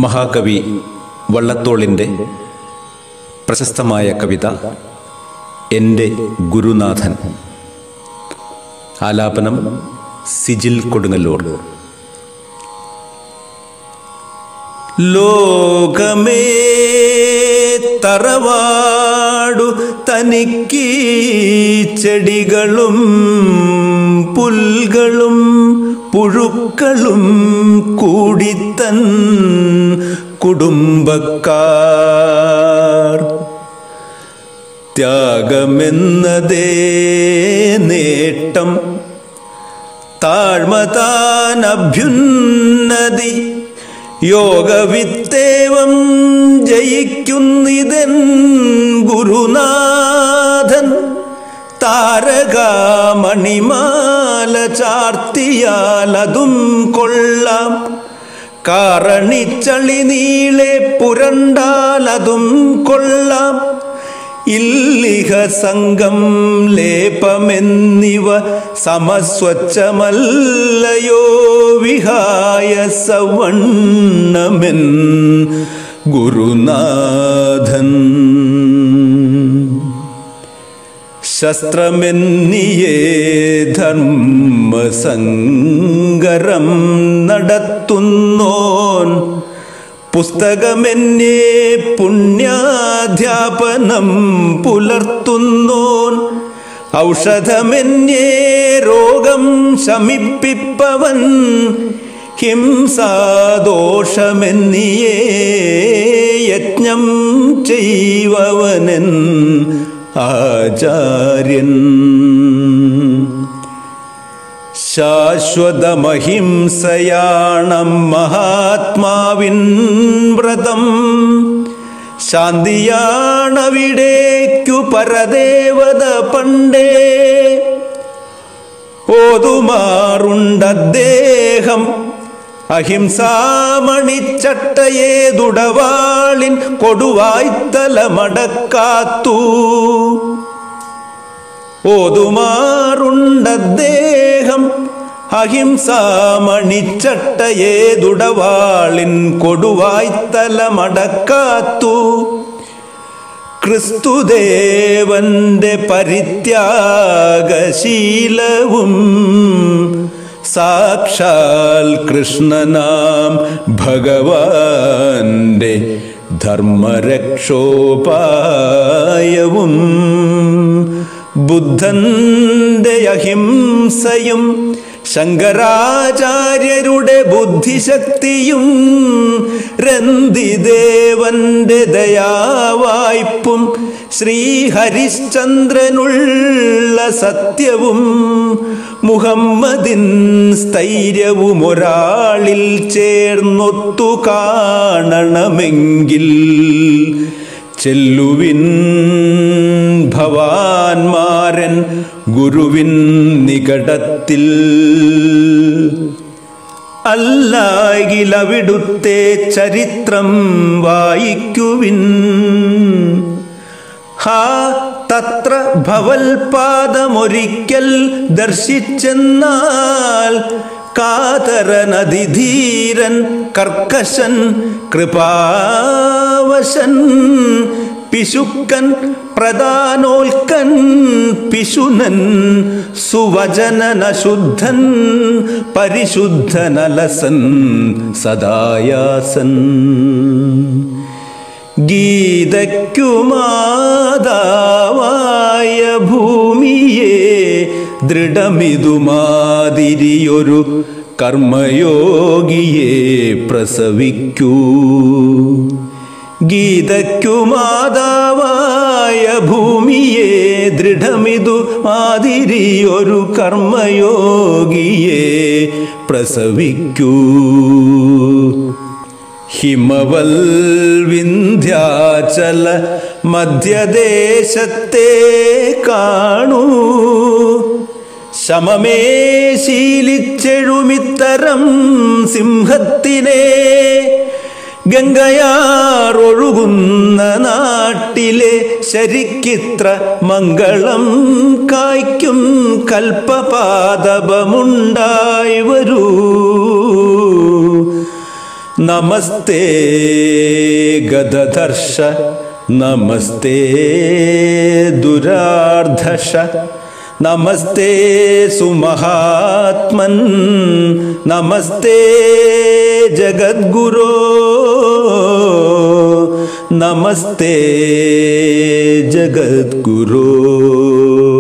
മഹാകവി വള്ളത്തോളിൻ്റെ പ്രശസ്തമായ കവിത എൻ്റെ ഗുരുനാഥൻ ആലാപനം സിജിൽ കൊടുങ്ങല്ലൂർ ലോകമേ തറവാടു തനിക്ക് ചെടികളും പുൽകളും പുഴുക്കളും കൂടിത്തൻ കുടുംബക്കാർ ത്യാഗമെന്നതേ നേട്ടം താഴ്മതാൻ അഭ്യുന്നതി യോഗവിത്തേവം ജയിക്കുന്നിതൻ ഗുരുനാഥൻ താരകാമണിമാല ചാർത്തിയാൽ അതും കൊള്ളാം കാറണിച്ചളി നീളെ പുരണ്ടാൽ അതും കൊള്ളാം ഇല്ലിഹ സംഘം ലേപമെന്നിവ സമസ്വച്ഛമല്ലയോ വിഹായ സവണ്ണമെൻ ഗുരുനാഥൻ ശസ്ത്രമെന്നിയേ ധർമ്മസങ്കരം നടത്തുന്നോൻ പുസ്തകമെന്നെ പുണ്യാധ്യാപനം പുലർത്തുന്നോൻ ഔഷധമെന്നെ രോഗം ശമിപ്പിപ്പവൻ ഹിംസാദോഷമെന്നിയേ യജ്ഞം ചെയ്വവനൻ ആചാര്യൻ ശാശ്വതമഹിംസയാണം മഹാത്മാവിൻ വ്രതം ശാന്തിയാണവിടേക്കു പരദേവത പണ്ടേ ഓതുമാറുണ്ടദ്ദേഹം അഹിംസാമണിച്ചട്ടയേതുടവാളിൻ കൊടുവായ്ത്തലമടക്കാത്തു ഓതുമാറുണ്ടദ്ദേഹം അഹിംസാമണിച്ചട്ടയേതുടവാളിൻ കൊടുവായ്ത്തലമടക്കാത്തു ക്രിസ്തുദേവന്റെ പരിത്യാഗശീലവും സാക്ഷാൽ കൃഷ്ണനാം ഭഗവാന്റെ ധർമ്മരക്ഷോപായവും ബുദ്ധന്റെ അഹിംസയും ശങ്കരാചാര്യരുടെ ബുദ്ധിശക്തിയും രന്തിദേവന്റെ ദയാവായ്പും ശ്രീഹരിശ്ചന്ദ്രനുള്ള സത്യവും മുഹമ്മദിൻ സ്ഥൈര്യവും ഒരാളിൽ ചേർന്നൊത്തു കാണണമെങ്കിൽ ചെല്ലുവിൻ ഭവാൻമാരൻ ഗുരുവിൻ നികടത്തിൽ അല്ലാകിലവിടുത്തെ ചരിത്രം വായിക്കുവിൻ ഹാ തത്ര ഭവൽപാദമൊരിക്കൽ ദർശിച്ചെന്നാൽ കാതരനതിധീരൻ കർക്കശൻ കൃപാവശൻ പിശുക്കൻ പ്രധാനോൽക്കൻ പിശുനൻ സുവചനനശുദ്ധൻ പരിശുദ്ധനലസൻ സദായാസൻ ഗീതയ്ക്കുമാതാവായ ഭൂമിയെ ദൃഢമിതുമാതിരിയൊരു കർമ്മയോഗിയെ പ്രസവിക്കൂ ഗീതയ്ക്കുമാതാവായ ഭൂമിയെ ദൃഢമിതു മാതിരിയൊരു കർമ്മയോഗിയെ പ്രസവിക്കൂ ഹിമവൽ വിന്ധ്യാചല മധ്യദേശത്തെ കാണൂ ശമമേ ശീലിച്ചെഴുമിത്തരം സിംഹത്തിനെ ഗംഗയാറൊഴുകുന്ന നാട്ടിലെ ശരിക്കിത്ര മംഗളം കായ്ക്കും കൽപ്പപാദപമുണ്ടായി വരൂ നമസ്തേ ഗദധർഷ നമസ്തേ ദുരാർധഷ നമസ്തേ സുമഹാത്മൻ നമസ്തേ ജഗദ്ഗുരോ നമസ്തേ ജഗദ്ഗുരോ